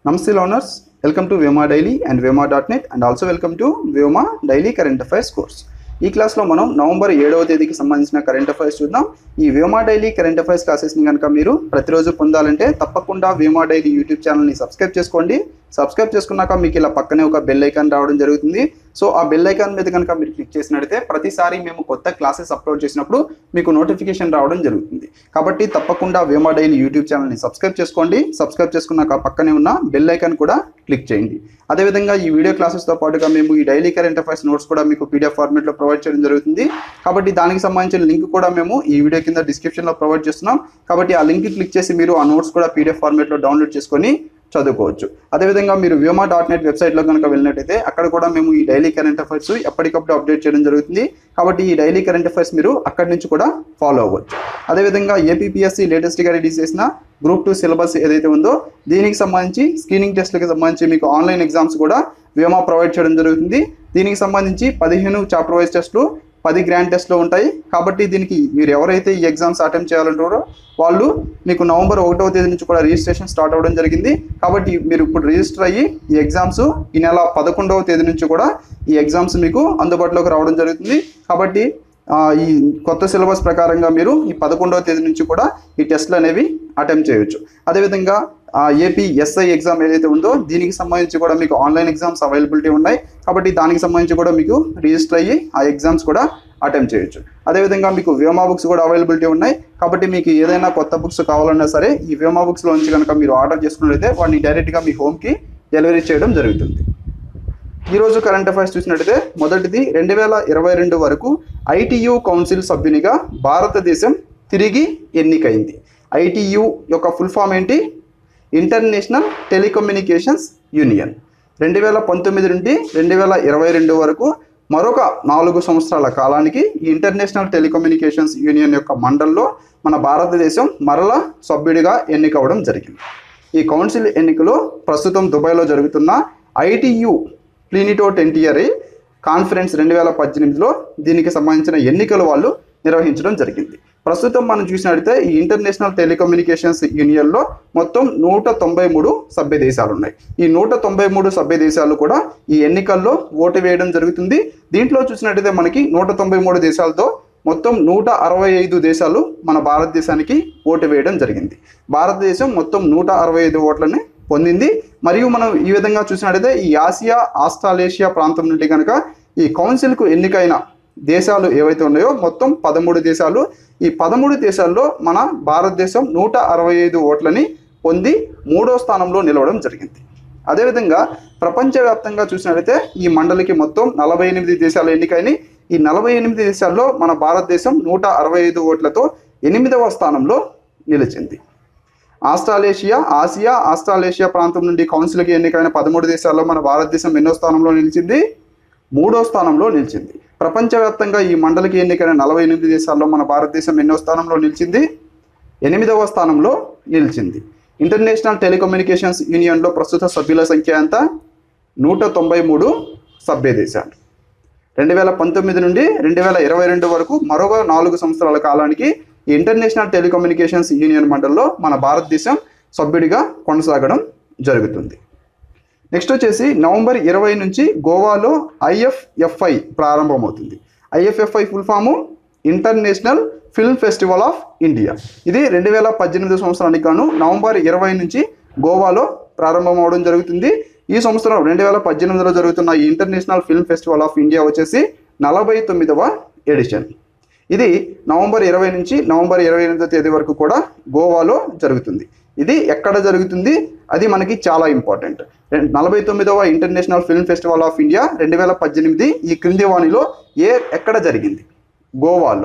Namaste learners, welcome to Vyoma Daily and Vyoma.net and also welcome to Vyoma Daily Current Affairs course. ఈ క్లాస్లో మనం November ఏడవ తేదీకి సంబంధించిన కరెంట్ అఫైర్స్ చూద్దాం ఈ వ్యోమా డైలీ కరెంట్ అఫైర్స్ క్లాసెస్ని కనుక మీరు ప్రతిరోజు పొందాలంటే తప్పకుండా వ్యోమా డైలీ యూట్యూబ్ ఛానల్ని సబ్స్క్రైబ్ చేసుకోండి సబ్స్క్రైబ్ చేసుకున్నాక మీకు ఇలా పక్కనే ఒక బెల్ ఐకాన్ రావడం జరుగుతుంది సో ఆ బెల్ ఐకాన్ మీద కనుక మీరు క్లిక్ చేసినట్లయితే ప్రతిసారి మేము కొత్త క్లాసెస్ అప్లోడ్ చేసినప్పుడు మీకు నోటిఫికేషన్ రావడం జరుగుతుంది కాబట్టి తప్పకుండా వ్యోమా డైలీ యూట్యూబ్ ఛానల్ని సబ్స్క్రైబ్ చేసుకోండి సబ్స్క్రైబ్ చేసుకున్నాక పక్కనే ఉన్న బెల్ ఐకాన్ కూడా క్లిక్ చేయండి అదేవిధంగా ఈ వీడియో క్లాసెస్తో పాటుగా మేము ఈ డైలీ కరెంట్ అఫైర్స్ నోట్స్ కూడా మీకు పీడిఎఫ్ ఫార్మేట్లో ప్రొవైడ్ చేయడం జరుగుతుంది కాబట్టి దానికి సంబంధించిన లింక్ కూడా మేము ఈ వీడియో కింద డిస్క్రిప్షన్లో ప్రొవైడ్ చేస్తున్నాం కాబట్టి ఆ లింక్ క్లిక్ చేసి మీరు ఆ నోట్స్ కూడా పీడిఎఫ్ ఫార్మేట్లో డౌన్లోడ్ చేసుకొని చదువుకోవచ్చు అదేవిధంగా మీరు వ్యోమా డాట్ నెట్ వెబ్సైట్లో కనుక వెళ్ళినట్టయితే అక్కడ కూడా మేము ఈ డైలీ కరెంట్ అఫైర్స్ ఎప్పటికప్పుడు అప్డేట్ చేయడం జరుగుతుంది కాబట్టి ఈ డైలీ కరెంట్ అఫైర్స్ మీరు అక్కడి నుంచి కూడా ఫాలో అవ్వచ్చు అదేవిధంగా ఏపీఎస్సి లేటెస్ట్గా రిలీజ్ చేసిన గ్రూప్ టూ సిలబస్ ఏదైతే ఉందో దీనికి సంబంధించి స్క్రీనింగ్ టెస్ట్లకు సంబంధించి మీకు ఆన్లైన్ ఎగ్జామ్స్ కూడా వ్యోమా ప్రొవైడ్ చేయడం జరుగుతుంది దీనికి సంబంధించి పదిహేను చాప్టర్ వైజ్ టెస్టులు పది గ్రాండ్ టెస్ట్లో ఉంటాయి కాబట్టి దీనికి మీరు ఎవరైతే ఈ ఎగ్జామ్స్ అటెంప్ట్ చేయాలంటారో వాళ్ళు మీకు నవంబర్ ఒకటవ తేదీ నుంచి కూడా రిజిస్ట్రేషన్ స్టార్ట్ అవ్వడం జరిగింది కాబట్టి మీరు ఇప్పుడు రిజిస్టర్ అయ్యి ఈ ఎగ్జామ్స్ ఈ నెల పదకొండవ తేదీ నుంచి కూడా ఈ ఎగ్జామ్స్ మీకు అందుబాటులోకి రావడం జరుగుతుంది కాబట్టి ఆ, ఈ కొత్త సిలబస్ ప్రకారంగా మీరు ఈ పదకొండవ తేదీ నుంచి కూడా ఈ టెస్ట్లు అనేవి అటెంప్ట్ చేయొచ్చు అదేవిధంగా ఏపీ ఎస్ఐ ఎగ్జామ్ ఏదైతే ఉందో దీనికి సంబంధించి కూడా మీకు ఆన్లైన్ ఎగ్జామ్స్ అవైలబిలిటీ ఉన్నాయి కాబట్టి దానికి సంబంధించి కూడా మీకు రిజిస్టర్ అయ్యి ఆ ఎగ్జామ్స్ కూడా అటెంప్ట్ చేయొచ్చు అదేవిధంగా మీకు వ్యోమా బుక్స్ కూడా అవైలబిలిటీ ఉన్నాయి కాబట్టి మీకు ఏదైనా కొత్త బుక్స్ కావాలన్నా సరే ఈ వ్యోమా బుక్స్లో నుంచి కనుక మీరు ఆర్డర్ చేసుకున్నట్లయితే వాటిని డైరెక్ట్గా మీ హోమ్కి డెలివరీ చేయడం జరుగుతుంది ఈరోజు కరెంట్ అఫైర్స్ చూసినట్టయితే మొదటిది రెండు వేల ఇరవై రెండు వరకు ఐటీయూ కౌన్సిల్ సభ్యునిగా భారతదేశం తిరిగి ఎన్నికైంది ఐటీయూ యొక్క ఫుల్ ఫామ్ ఏంటి ఇంటర్నేషనల్ టెలికమ్యూనికేషన్స్ యూనియన్ రెండు వేల పంతొమ్మిది నుండి రెండు వేల ఇరవై రెండు వరకు మరొక నాలుగు సంవత్సరాల కాలానికి ఈ ఇంటర్నేషనల్ టెలికమ్యూనికేషన్స్ యూనియన్ యొక్క మండల్లో మన భారతదేశం మరల సభ్యుడిగా ఎన్నికవడం జరిగింది ఈ కౌన్సిల్ ఎన్నికలో ప్రస్తుతం దుబాయ్లో జరుగుతున్న ఐటీయూ ప్లీనిటో టెంటియరీ కాన్ఫరెన్స్ రెండు వేల పద్దెనిమిదిలో దీనికి సంబంధించిన ఎన్నికలు వాళ్ళు నిర్వహించడం జరిగింది ప్రస్తుతం మనం చూసినట్లయితే ఈ ఇంటర్నేషనల్ టెలికమ్యూనికేషన్స్ యూనియన్లో మొత్తం నూట తొంభై మూడు సభ్య దేశాలు ఉన్నాయి ఈ నూట తొంభై మూడు సభ్య దేశాలు కూడా ఈ ఎన్నికల్లో ఓటు వేయడం జరుగుతుంది దీంట్లో చూసినట్టయితే మనకి నూట తొంభై మూడు దేశాలతో మొత్తం నూట అరవై ఐదు దేశాలు మన భారతదేశానికి ఓటు వేయడం జరిగింది భారతదేశం మొత్తం నూట అరవై ఐదు ఓట్లని పొందింది మరియు మనం ఈ విధంగా చూసినట్టయితే ఈ ఆసియా ఆస్ట్రాలేషియా ప్రాంతం నుండి కనుక ఈ కౌన్సిల్కు ఎన్నికైన దేశాలు ఏవైతే ఉన్నాయో మొత్తం పదమూడు దేశాలు ఈ పదమూడు దేశాల్లో మన భారతదేశం నూట అరవై ఐదు ఓట్లని పొంది మూడో స్థానంలో నిలవడం జరిగింది అదేవిధంగా ప్రపంచవ్యాప్తంగా చూసినట్లయితే ఈ మండలికి మొత్తం నలభై ఎనిమిది దేశాలు ఎన్నికైనాయి ఈ నలభై ఎనిమిది దేశాల్లో మన భారతదేశం నూట అరవై ఐదు ఓట్లతో ఎనిమిదవ స్థానంలో నిలిచింది ఆస్ట్రాలేషియా ఆసియా ఆస్ట్రాలేషియా ప్రాంతం నుండి కౌన్సిల్కి ఎన్నికైన పదమూడు దేశాల్లో మన భారతదేశం ఎన్నో స్థానంలో నిలిచింది మూడో స్థానంలో నిలిచింది ప్రపంచవ్యాప్తంగా ఈ మండలికి ఎన్నికైన నలభై ఎనిమిది దేశాల్లో మన భారతదేశం ఎన్నో స్థానంలో నిలిచింది ఎనిమిదవ స్థానంలో నిలిచింది ఇంటర్నేషనల్ టెలికమ్యూనికేషన్స్ యూనియన్లో ప్రస్తుత సభ్యుల సంఖ్య ఎంత నూట తొంభై మూడు సభ్య దేశాలు రెండు వేల పంతొమ్మిది నుండి రెండు వేల ఇరవై రెండు వరకు మరొక నాలుగు సంవత్సరాల కాలానికి ఈ ఇంటర్నేషనల్ టెలికమ్యూనికేషన్స్ యూనియన్ మండలిలో మన భారతదేశం సభ్యుడిగా కొనసాగడం జరుగుతుంది నెక్స్ట్ వచ్చేసి నవంబర్ ఇరవై నుంచి గోవాలో ఐఎఫ్ఎఫ్ఐ ప్రారంభమవుతుంది IFFI full form international film festival of India ఇది రెండు వేల పద్దెనిమిది సంవత్సరానికి గాను నవంబర్ ఇరవై నుంచి గోవాలో ప్రారంభమవడం జరుగుతుంది ఈ సంవత్సరం రెండు వేల పద్దెనిమిదిలో జరుగుతున్న ఈ international film festival of India వచ్చేసి నలభై తొమ్మిదవ ఎడిషన్ ఇది నవంబర్ ఇరవై నుంచి నవంబర్ ఇరవై ఎనిమిదో తేదీ వరకు కూడా గోవాలో జరుగుతుంది ఇది ఎక్కడ జరుగుతుంది అది మనకి చాలా ఇంపార్టెంట్ నలభై తొమ్మిదవ international film festival of India రెండు వేల పద్దెనిమిది ఈ క్రింది వాణిలో ఏ ఎక్కడ జరిగింది గోవాలో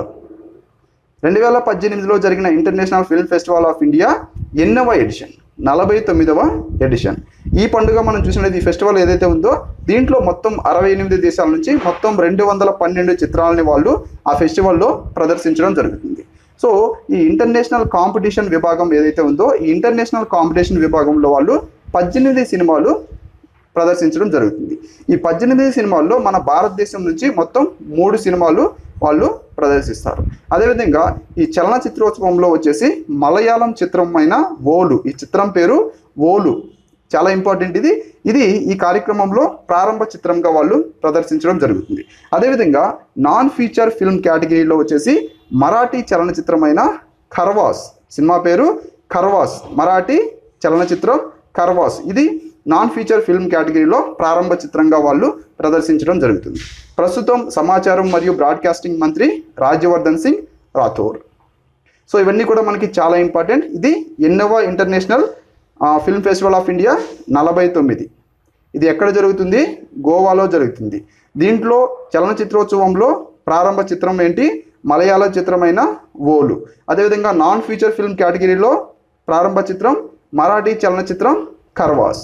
రెండు వేల పద్దెనిమిదిలో జరిగిన international film festival of India ఎన్నవ ఎడిషన్ నలభై తొమ్మిదవ ఎడిషన్ ఈ పండుగ మనం చూసినది ఈ ఫెస్టివల్ ఏదైతే ఉందో దీంట్లో మొత్తం అరవై ఎనిమిది దేశాల నుంచి మొత్తం రెండు వందల పన్నెండు చిత్రాలని వాళ్ళు ఆ ఫెస్టివల్లో ప్రదర్శించడం జరుగుతుంది సో ఈ ఇంటర్నేషనల్ కాంపిటీషన్ విభాగం ఏదైతే ఉందో ఈ ఇంటర్నేషనల్ కాంపిటీషన్ విభాగంలో వాళ్ళు పద్దెనిమిది సినిమాలు ప్రదర్శించడం జరుగుతుంది ఈ పద్దెనిమిది సినిమాల్లో మన భారతదేశం నుంచి మొత్తం మూడు సినిమాలు వాళ్ళు ప్రదర్శిస్తారు అదేవిధంగా ఈ చలనచిత్రోత్సవంలో వచ్చేసి మలయాళం చిత్రమైన ఓలు ఈ చిత్రం పేరు ఓలు చాలా ఇంపార్టెంట్ ఇది ఇది ఈ కార్యక్రమంలో ప్రారంభ చిత్రంగా వాళ్ళు ప్రదర్శించడం జరుగుతుంది అదేవిధంగా నాన్ ఫీచర్ ఫిల్మ్ కేటగిరీలో వచ్చేసి మరాఠీ చలనచిత్రమైన ఖర్వాస్ సినిమా పేరు ఖర్వాస్ మరాఠీ చలనచిత్రం ఖర్వాస్ ఇది నాన్ ఫీచర్ ఫిల్మ్ కేటగిరీలో ప్రారంభ చిత్రంగా వాళ్ళు ప్రదర్శించడం జరుగుతుంది ప్రస్తుతం సమాచారం మరియు బ్రాడ్కాస్టింగ్ మంత్రి రాజ్యవర్ధన్ సింగ్ రాథోర్ సో ఇవన్నీ కూడా మనకి చాలా ఇంపార్టెంట్ ఇది ఎన్నవ international ah, film festival of India నలభై తొమ్మిది ఇది ఎక్కడ జరుగుతుంది గోవాలో జరుగుతుంది దీంట్లో చలనచిత్రోత్సవంలో ప్రారంభ చిత్రం ఏంటి మలయాళ చిత్రమైన ఓలు అదేవిధంగా నాన్ ఫీచర్ ఫిల్మ్ కేటగిరీలో ప్రారంభ చిత్రం మరాఠీ చలనచిత్రం కర్వాస్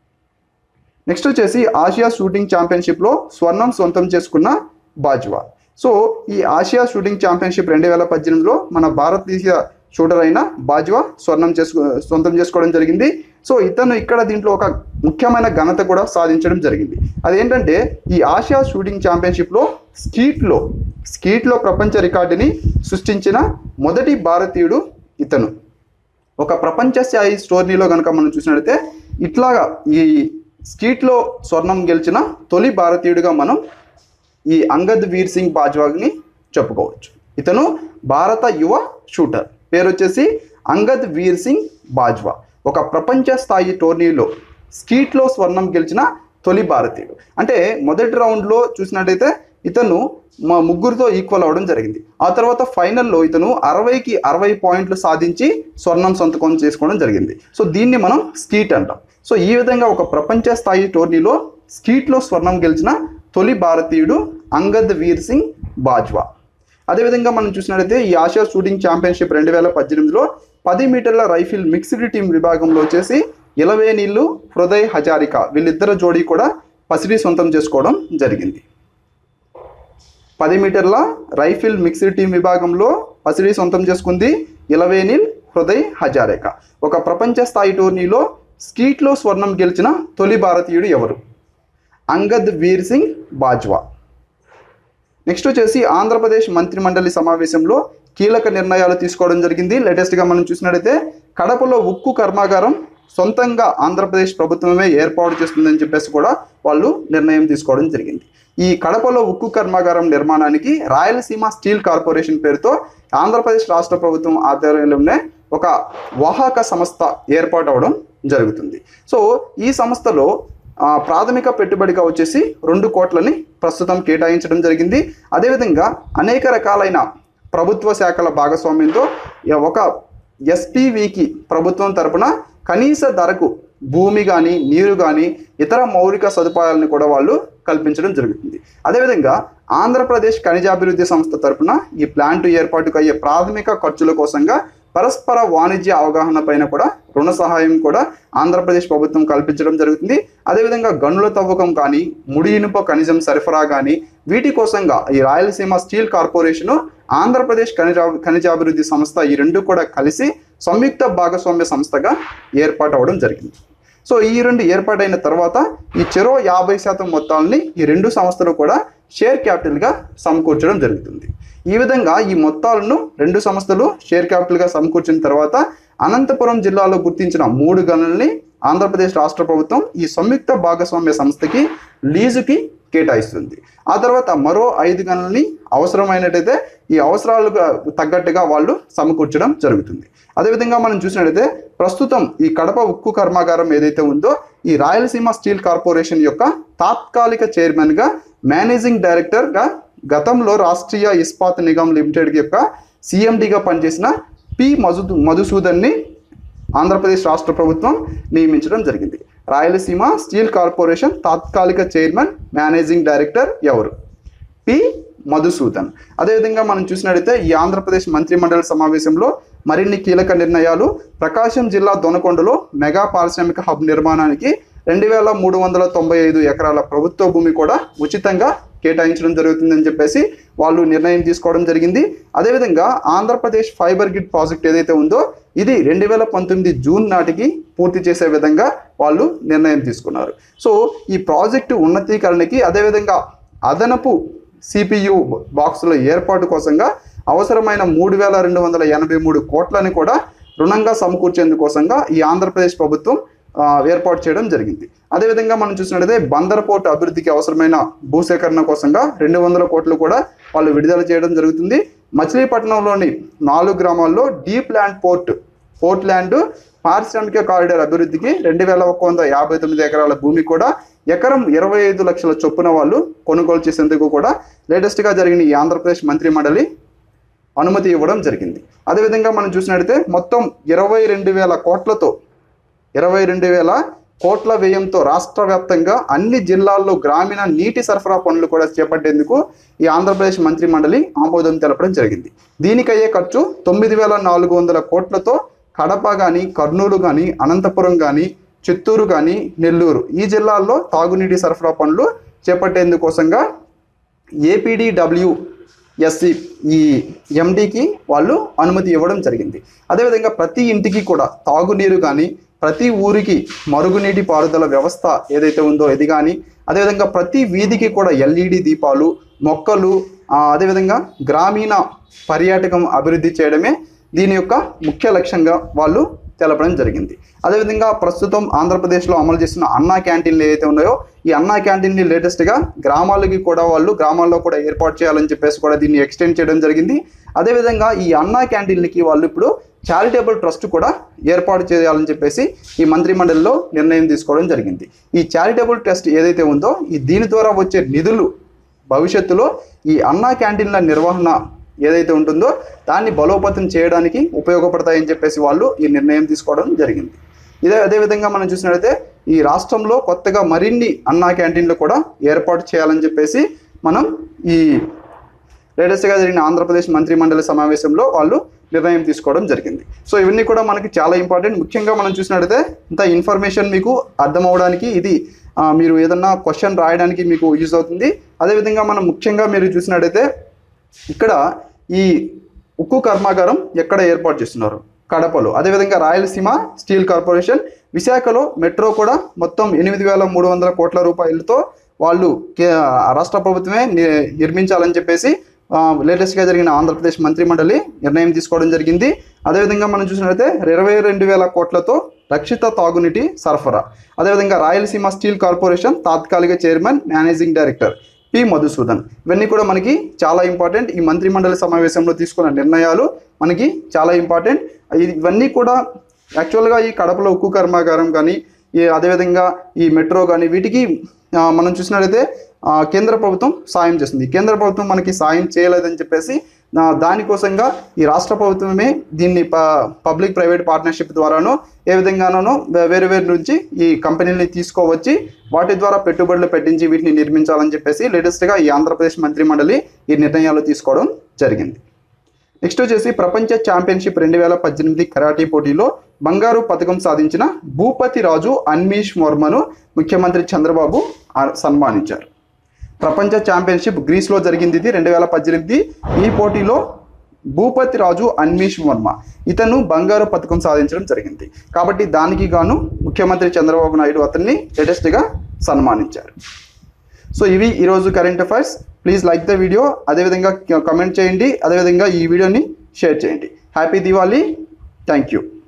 నెక్స్ట్ వచ్చేసి ఆసియా షూటింగ్ ఛాంపియన్షిప్లో స్వర్ణం సొంతం చేసుకున్న బాజ్వా సో ఈ ఆసియా షూటింగ్ ఛాంపియన్షిప్ రెండు వేల పద్దెనిమిదిలో మన భారతదేశ షూటర్ అయిన బాజ్వా స్వర్ణం చేసుకు సొంతం చేసుకోవడం జరిగింది సో ఇతను ఇక్కడ దీంట్లో ఒక ముఖ్యమైన ఘనత కూడా సాధించడం జరిగింది అదేంటంటే ఈ ఆసియా షూటింగ్ ఛాంపియన్షిప్లో స్కీట్లో స్కీట్లో ప్రపంచ రికార్డుని సృష్టించిన మొదటి భారతీయుడు ఇతను ఒక ప్రపంచ స్థాయి స్టోరీలో కనుక మనం చూసినట్లయితే ఇట్లాగా ఈ స్కీట్లో స్వర్ణం గెలిచిన తొలి భారతీయుడిగా మనం ఈ అంగద్ వీర్ సింగ్ బాజ్వాగ్ని చెప్పుకోవచ్చు ఇతను భారత యువ షూటర్ పేరు వచ్చేసి అంగద్ వీర్ సింగ్ బాజ్వా ఒక ప్రపంచ స్థాయి టోర్నీలో స్కీట్లో స్వర్ణం గెలిచిన తొలి భారతీయుడు అంటే మొదటి రౌండ్లో చూసినట్టయితే ఇతను మా ముగ్గురితో ఈక్వల్ అవ్వడం జరిగింది ఆ తర్వాత ఫైనల్లో ఇతను అరవైకి అరవై పాయింట్లు సాధించి స్వర్ణం సొంతకం చేసుకోవడం జరిగింది సో దీన్ని మనం స్కీట్ అంటాం సో ఈ విధంగా ఒక ప్రపంచ స్థాయి టోర్నీలో స్కీట్లో స్వర్ణం గెలిచిన తొలి భారతీయుడు అంగద్ వీర్ సింగ్ బాజ్వా అదేవిధంగా మనం చూసినట్లయితే ఈ ఆసియా షూటింగ్ ఛాంపియన్షిప్ రెండు వేల పద్దెనిమిదిలో పది మీటర్ల రైఫిల్ మిక్స్డ్ టీం విభాగంలో వచ్చేసి ఇలవే నీళ్లు హృదయ్ హజారిక వీళ్ళిద్దరు జోడీ కూడా పసిడి సొంతం చేసుకోవడం జరిగింది పది మీటర్ల రైఫిల్ మిక్స్డ్ టీం విభాగంలో పసిడి సొంతం చేసుకుంది ఇలవేనిల్ హృదయ్ హజారేక ఒక ప్రపంచ స్థాయి టోర్నీలో స్కీట్లో స్వర్ణం గెలిచిన తొలి భారతీయుడు ఎవరు అంగద్ వీర్ సింగ్ బాజ్వా నెక్స్ట్ వచ్చేసి ఆంధ్రప్రదేశ్ మంత్రిమండలి సమావేశంలో కీలక నిర్ణయాలు తీసుకోవడం జరిగింది లేటెస్ట్గా మనం చూసినట్టయితే కడపలో ఉక్కు కర్మాగారం సొంతంగా ఆంధ్రప్రదేశ్ ప్రభుత్వమే ఏర్పాటు చేస్తుందని చెప్పేసి కూడా వాళ్ళు నిర్ణయం తీసుకోవడం జరిగింది ఈ కడపలో ఉక్కు కర్మాగారం నిర్మాణానికి రాయలసీమ స్టీల్ కార్పొరేషన్ పేరుతో ఆంధ్రప్రదేశ్ రాష్ట్ర ప్రభుత్వం ఆధ్వర్యంలోనే ఒక వాహక సంస్థ ఏర్పాటు అవడం జరుగుతుంది సో ఈ సంస్థలో ఆ, ప్రాథమిక పెట్టుబడిగా వచ్చేసి రెండు కోట్లని ప్రస్తుతం కేటాయించడం జరిగింది అదేవిధంగా అనేక రకాలైన ప్రభుత్వ శాఖల భాగస్వామ్యంతో ఈ ఒక ఎస్పీవికి ప్రభుత్వం తరపున కనీస ధరకు భూమి కానీ నీరు కానీ ఇతర మౌలిక సదుపాయాలను కూడా వాళ్ళు కల్పించడం జరుగుతుంది అదేవిధంగా ఆంధ్రప్రదేశ్ ఖనిజాభివృద్ధి సంస్థ తరపున ఈ ప్లాంట్ ఏర్పాటుకు అయ్యే ప్రాథమిక ఖర్చుల కోసంగా పరస్పర వాణిజ్య అవగాహన పైన కూడా రుణ సహాయం కూడా ఆంధ్రప్రదేశ్ ప్రభుత్వం కల్పించడం జరుగుతుంది అదేవిధంగా గనుల తవ్వకం కానీ ముడి ఇనుప ఖనిజం సరఫరా కానీ వీటి కోసంగా ఈ రాయలసీమ స్టీల్ కార్పొరేషను ఆంధ్రప్రదేశ్ ఖనిజా ఖనిజాభివృద్ధి సంస్థ ఈ రెండు కూడా కలిసి సంయుక్త భాగస్వామ్య సంస్థగా ఏర్పాటు అవ్వడం జరిగింది సో ఈ రెండు ఏర్పాటైన తర్వాత ఈ చెరో యాభై శాతం మొత్తాలని ఈ రెండు సంస్థలు కూడా షేర్ క్యాపిటల్గా సమకూర్చడం జరుగుతుంది ఈ విధంగా ఈ మొత్తాలను రెండు సంస్థలు షేర్ క్యాపిటల్గా సమకూర్చిన తర్వాత అనంతపురం జిల్లాలో గుర్తించిన మూడు గనుల్ని ఆంధ్రప్రదేశ్ రాష్ట్ర ప్రభుత్వం ఈ సంయుక్త భాగస్వామ్య సంస్థకి లీజుకి కేటాయిస్తుంది ఆ తర్వాత మరో ఐదు గనుల్ని అవసరమైనట్టయితే ఈ అవసరాలకు తగ్గట్టుగా వాళ్ళు సమకూర్చడం జరుగుతుంది అదేవిధంగా మనం చూసినట్టయితే ప్రస్తుతం ఈ కడప ఉక్కు కర్మాగారం ఏదైతే ఉందో ఈ రాయలసీమ స్టీల్ కార్పొరేషన్ యొక్క తాత్కాలిక చైర్మన్గా మేనేజింగ్ డైరెక్టర్గా గతంలో రాష్ట్రీయ ఇస్పాత్ నిగమ్ లిమిటెడ్ యొక్క సిఎండిగా పనిచేసిన పి మధు మధుసూదన్ని ఆంధ్రప్రదేశ్ రాష్ట్ర ప్రభుత్వం నియమించడం జరిగింది రాయలసీమ స్టీల్ కార్పొరేషన్ తాత్కాలిక చైర్మన్ మేనేజింగ్ డైరెక్టర్ ఎవరు పి మధుసూదన్ అదేవిధంగా మనం చూసినట్లయితే ఈ ఆంధ్రప్రదేశ్ మంత్రిమండలి సమావేశంలో మరిన్ని కీలక నిర్ణయాలు ప్రకాశం జిల్లా దొనకొండలో మెగా పారిశ్రామిక హబ్ నిర్మాణానికి రెండు వేల మూడు వందల తొంభై ఐదు ఎకరాల ప్రభుత్వ భూమి కూడా ఉచితంగా కేటాయించడం జరుగుతుందని చెప్పేసి వాళ్ళు నిర్ణయం తీసుకోవడం జరిగింది అదేవిధంగా ఆంధ్రప్రదేశ్ ఫైబర్ గ్రిడ్ ప్రాజెక్ట్ ఏదైతే ఉందో ఇది రెండు వేల పంతొమ్మిది జూన్ నాటికి పూర్తి చేసే విధంగా వాళ్ళు నిర్ణయం తీసుకున్నారు సో ఈ ప్రాజెక్టు ఉన్నతీకరణకి అదేవిధంగా అదనపు సిపియు బాక్సుల ఏర్పాటు కోసంగా అవసరమైన మూడు వేల రెండు వందల ఎనభై మూడు కోట్లని కూడా రుణంగా సమకూర్చేందుకోసంగా ఈ ఆంధ్రప్రదేశ్ ప్రభుత్వం ఆ, ఏర్పాటు చేయడం జరిగింది అదేవిధంగా మనం చూసినట్లయితే బందర్ పోర్ట్ అభివృద్ధికి అవసరమైన భూసేకరణ కోసంగా రెండు వందల కోట్లు కూడా వాళ్ళు విడుదల చేయడం జరుగుతుంది మచిలీపట్నంలోని నాలుగు గ్రామాల్లో deep land port port land పారిశ్రామిక కారిడార్ అభివృద్ధికి రెండు వేల ఒక వంద యాభై తొమ్మిది ఎకరాల భూమి కూడా ఎకరం ఇరవై ఐదు లక్షల చొప్పున వాళ్ళు కొనుగోలు చేసేందుకు కూడా లేటెస్ట్గా జరిగిన ఈ ఆంధ్రప్రదేశ్ మంత్రి మండలి అనుమతి ఇవ్వడం జరిగింది అదేవిధంగా మనం చూసినట్లయితే మొత్తం ఇరవై రెండు వేల కోట్లతో ఇరవై రెండు వేల కోట్ల వ్యయంతో రాష్ట్ర వ్యాప్తంగా అన్ని జిల్లాల్లో గ్రామీణ నీటి సరఫరా పనులు కూడా చేపట్టేందుకు ఈ ఆంధ్రప్రదేశ్ మంత్రి మండలి ఆమోదం తెలపడం జరిగింది దీనికయ్యే ఖర్చు తొమ్మిది వేల నాలుగు వందల కోట్లతో కడప కానీ కర్నూలు కానీ అనంతపురం కానీ చిత్తూరు కానీ నెల్లూరు ఈ జిల్లాల్లో తాగునీటి సరఫరా పనులు చేపట్టేందుకోసంగా ఏపీడీడబ్ల్యూ ఎస్సి ఈ ఎండికి వాళ్ళు అనుమతి ఇవ్వడం జరిగింది అదేవిధంగా ప్రతి ఇంటికి కూడా తాగునీరు కానీ ప్రతి ఊరికి మరుగునీటి పారుదల వ్యవస్థ ఏదైతే ఉందో ఇది కానీ అదేవిధంగా ప్రతి వీధికి కూడా ఎల్ఈడి దీపాలు మొక్కలు ఆ, అదేవిధంగా గ్రామీణ పర్యాటకం అభివృద్ధి చేయడమే దీని యొక్క ముఖ్య లక్ష్యంగా వాళ్ళు తెలపడం జరిగింది అదేవిధంగా ప్రస్తుతం ఆంధ్రప్రదేశ్లో అమలు చేస్తున్న అన్నా క్యాంటీన్లు ఏవైతే ఉన్నాయో ఈ అన్నా క్యాంటీన్ని లేటెస్ట్గా గ్రామాలకి కూడా వాళ్ళు గ్రామాల్లో కూడా ఏర్పాటు చేయాలని చెప్పేసి కూడా దీన్ని ఎక్స్టెండ్ చేయడం జరిగింది అదేవిధంగా ఈ అన్నా క్యాంటీన్లకి వాళ్ళు ఇప్పుడు చారిటబుల్ ట్రస్ట్ కూడా ఏర్పాటు చేయాలని చెప్పేసి ఈ మంత్రి మండలిలో నిర్ణయం తీసుకోవడం జరిగింది ఈ చారిటబుల్ ట్రస్ట్ ఏదైతే ఉందో ఈ దీని ద్వారా వచ్చే నిధులు భవిష్యత్తులో ఈ అన్నా క్యాంటీన్ల నిర్వహణ ఏదైతే ఉంటుందో దాన్ని బలోపేతం చేయడానికి ఉపయోగపడతాయని చెప్పేసి వాళ్ళు ఈ నిర్ణయం తీసుకోవడం జరిగింది ఇదే అదేవిధంగా మనం చూసినట్లయితే ఈ రాష్ట్రంలో కొత్తగా మరిన్ని అన్నా క్యాంటీన్లు కూడా ఏర్పాటు చేయాలని చెప్పేసి మనం ఈ లేటెస్ట్గా జరిగిన ఆంధ్రప్రదేశ్ మంత్రి మండలి సమావేశంలో వాళ్ళు నిర్ణయం తీసుకోవడం జరిగింది సో ఇవన్నీ కూడా మనకి చాలా ఇంపార్టెంట్ ముఖ్యంగా మనం చూసినట్లయితే ఇంత ఇన్ఫర్మేషన్ మీకు అర్థం అవడానికి ఇది ఆ, మీరు ఏదన్నా క్వశ్చన్ రాయడానికి మీకు యూజ్ అవుతుంది అదేవిధంగా మనం ముఖ్యంగా మీరు చూసినట్లయితే ఇక్కడ ఈ ఉక్కు కర్మాగారం ఎక్కడ ఏర్పాటు చేస్తున్నారు కడపలో అదేవిధంగా రాయలసీమ స్టీల్ కార్పొరేషన్ విశాఖలో మెట్రో కూడా మొత్తం ఎనిమిది వేల మూడు వందల కోట్ల రూపాయలతో వాళ్ళు కే- రాష్ట్ర ప్రభుత్వమే ని- నిర్మించాలని చెప్పేసి ఆ, లేటెస్ట్గా జరిగిన ఆంధ్రప్రదేశ్ మంత్రి మండలి నిర్ణయం తీసుకోవడం జరిగింది అదేవిధంగా మనం చూసినట్లయితే ఇరవై రెండు వేల కోట్లతో రక్షిత తాగునీటి సరఫరా అదేవిధంగా రాయలసీమ స్టీల్ కార్పొరేషన్ తాత్కాలిక chairman managing director P Madhusudan ఇవన్నీ కూడా మనకి చాలా ఇంపార్టెంట్ ఈ మంత్రి మండలి సమావేశంలో తీసుకున్న నిర్ణయాలు మనకి చాలా ఇంపార్టెంట్ ఇది- ఇవన్నీ కూడా యాక్చువల్గా ఈ కడపలో ఉక్కు కర్మాగారం కానీ ఈ అదేవిధంగా ఈ మెట్రో కానీ వీటికి ఆ, మనం చూసినట్లయితే ఆ, కేంద్ర ప్రభుత్వం సాయం చేస్తుంది కేంద్ర ప్రభుత్వం మనకి సాయం చేయలేదని చెప్పేసి ఆ, దానికోసంగా ఈ రాష్ట్ర ప్రభుత్వమే దీన్ని ప పబ్లిక్ ప్రైవేట్ పార్ట్నర్షిప్ ద్వారానో ఏ విధంగానో వేరు వేరు నుంచి ఈ కంపెనీని తీసుకోవచ్చి వాటి ద్వారా పెట్టుబడులు పెట్టించి వీటిని నిర్మించాలని చెప్పేసి లేటెస్ట్గా ఈ ఆంధ్రప్రదేశ్ మంత్రి మండలి ఈ నిర్ణయాలు తీసుకోవడం జరిగింది నెక్స్ట్ వచ్చేసి ప్రపంచ ఛాంపియన్షిప్ రెండు వేల పద్దెనిమిది కరాటీ పోటీలో బంగారు పథకం సాధించిన భూపతి రాజు అన్మీష్ వర్మను ముఖ్యమంత్రి చంద్రబాబు ఆ- సన్మానించారు ప్రపంచ ఛాంపియన్షిప్ గ్రీస్లో జరిగింది ఇది రెండు వేల పద్దెనిమిది ఈ పోటీలో భూపతి రాజు అన్మీష్ వర్మ ఇతను బంగారు పథకం సాధించడం జరిగింది కాబట్టి దానికి గాను ముఖ్యమంత్రి చంద్రబాబు నాయుడు అతన్ని లేటెస్ట్గా సన్మానించారు సో ఇవి ఈరోజు current affairs please like the video అదేవిధంగా కమెంట్ చేయండి అదేవిధంగా ఈ వీడియోని షేర్ చేయండి హ్యాపీ దివాళీ థ్యాంక్ యూ